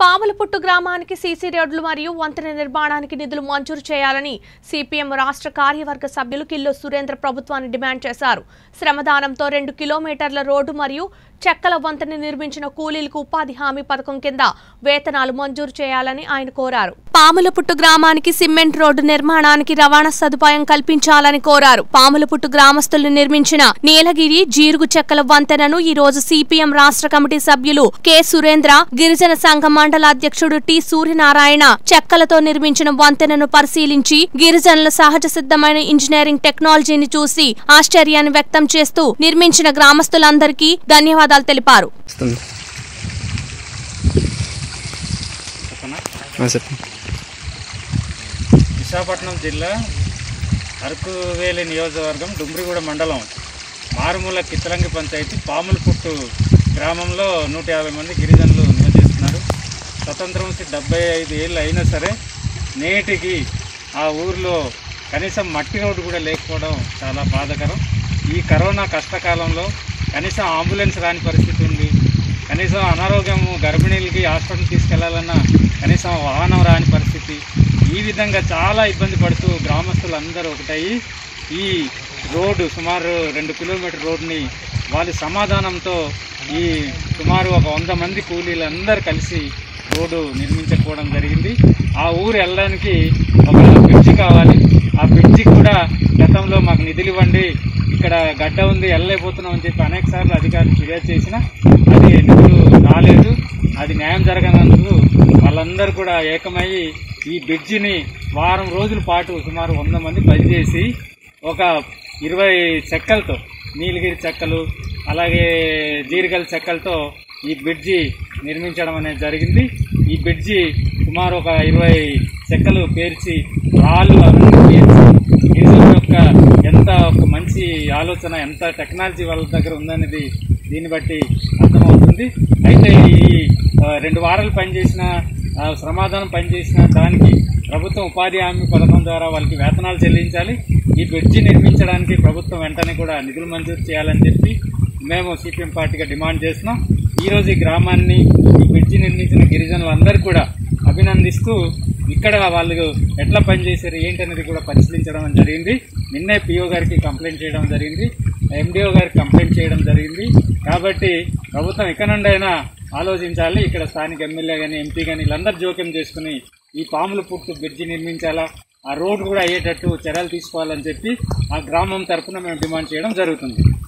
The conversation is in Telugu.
పాములపుట్టు గ్రామానికి సీసీ రోడ్లు మరియు వంతెన నిర్మాణానికి నిధులు మంజూరు చేయాలని సిపిఎం రాష్ట్ర కార్యవర్గ సభ్యులు కిల్లో సురేంద్ర ప్రభుత్వాన్ని డిమాండ్ చేశారు శ్రమదానంతో రెండు కిలోమీటర్ల రోడ్డు మరియు చెక్కల వంతెన నిర్మించిన కూలీలకు ఉపాధి హామీ పథకం కింద వేతనాలు మంజూరు చేయాలని ఆయన కోరారు పాములపుట్టు గ్రామానికి సిమెంట్ రోడ్డు నిర్మాణానికి రవాణా సదుపాయం కల్పించాలని కోరారు పాములపుట్టు గ్రామస్తులు నిర్మించిన నీలగిరి జీరుగు చెక్కల వంతెనను ఈ రోజు సిపిఎం రాష్ట్ర కమిటీ సభ్యులు కె సురేంద్ర గిరిజన సంఘ మండల అధ్యక్షుడు టి సూర్యనారాయణ చెక్కలతో నిర్మించిన వంతెనను పరిశీలించి గిరిజనుల సహజ సిద్ధమైన ఇంజనీరింగ్ టెక్నాలజీని చూసి ఆశ్చర్యాన్ని వ్యక్తం చేస్తూ నిర్మించిన గ్రామస్తులందరికీ ధన్యవాదాలు తెలిపారు వస్తుంది ఆ, చెప్పండి విశాఖపట్నం జిల్లా అరకువేలి నియోజకవర్గం డుమ్రిగూడ మండలం మారుమూల కిత్తలంగి పంచాయతీ పాములపుట్టు గ్రామంలో నూట యాభై మంది గిరిజనులు నివసిస్తున్నారు స్వతంత్రం వచ్చి డెబ్బై ఐదు ఏళ్ళు అయినా సరే నేటికి ఆ ఊరిలో కనీసం మట్టి రోడ్డు కూడా లేకపోవడం చాలా బాధాకరం ఈ కరోనా కష్టకాలంలో కనీసం అంబులెన్స్ రాని పరిస్థితి ఉంది కనీసం అనారోగ్యం గర్భిణీలకి హాస్పిటల్ తీసుకెళ్లాలన్నా కనీసం వాహనం రాని పరిస్థితి ఈ విధంగా చాలా ఇబ్బంది పడుతూ గ్రామస్తులు అందరూ ఒకటయ్యి ఈ రోడ్డు సుమారు రెండు కిలోమీటర్ రోడ్ని వాళ్ళ సమాధానంతో ఈ సుమారు ఒక వంద మంది కూలీలందరూ కలిసి రోడ్డు నిర్మించకపోవడం జరిగింది ఆ ఊరు వెళ్ళడానికి ఒక బ్రిడ్జి కావాలి ఆ బ్రిడ్జి కూడా గతంలో మాకు నిధులు ఇవ్వండి ఇక్కడ గడ్డ ఉంది వెళ్ళలేకపోతున్నాం అని చెప్పి అనేక సార్లు అధికారులు ఫిర్యాదు చేసినా అది నిధులు రాలేదు అది న్యాయం జరగనందుకు వాళ్ళందరూ కూడా ఏకమయ్యి ఈ బ్రిడ్జిని వారం రోజుల పాటు సుమారు వంద మంది పనిచేసి ఒక ఇరవై చెక్కలతో నీలగిరి చెక్కలు అలాగే జీరిగల చెక్కలతో ఈ బ్రిడ్జి నిర్మించడం అనేది జరిగింది ఈ బ్రిడ్జి సుమారు ఒక ఇరవై చెక్కలు పేర్చి రాళ్ళు అవన్నీ పేర్చి గిరిజనుల యొక్క ఎంత ఒక మంచి ఆలోచన ఎంత టెక్నాలజీ వాళ్ళ దగ్గర ఉందనేది దీన్ని బట్టి అర్థమవుతుంది అయితే ఈ ఆ, రెండు వారాలు పనిచేసిన ఆ, శ్రమాదానం పనిచేసిన దానికి ప్రభుత్వం ఉపాధి హామీ పథకం ద్వారా వాళ్ళకి వేతనాలు చెల్లించాలి ఈ బ్రిడ్జి నిర్మించడానికి ప్రభుత్వం వెంటనే కూడా నిధులు మంజూరు చేయాలని చెప్పి మేము సిపిఎం పార్టీగా డిమాండ్ చేస్తున్నాం ఈ రోజు ఈ గ్రామాన్ని ఈ బ్రిడ్జి నిర్మించిన గిరిజనులందరూ కూడా అభినందిస్తూ ఇక్కడ వాళ్ళు ఎట్లా పనిచేశారు ఏంటనేది కూడా పరిశీలించడం జరిగింది నిన్నే పిఓ గారికి కంప్లైంట్ చేయడం జరిగింది ఎండిఓ గారికి కంప్లైంట్ చేయడం జరిగింది కాబట్టి ప్రభుత్వం ఇక నుండి అయినా ఆలోచించాలి ఇక్కడ స్థానిక ఎమ్మెల్యే కానీ ఎంపీ కానీ వీళ్ళందరూ జోక్యం చేసుకుని ఈ పాముల పుట్టు బ్రిడ్జి నిర్మించాలా ఆ రోడ్డు కూడా అయ్యేటట్టు చర్యలు తీసుకోవాలని చెప్పి ఆ గ్రామం తరఫున మేము డిమాండ్ చేయడం జరుగుతుంది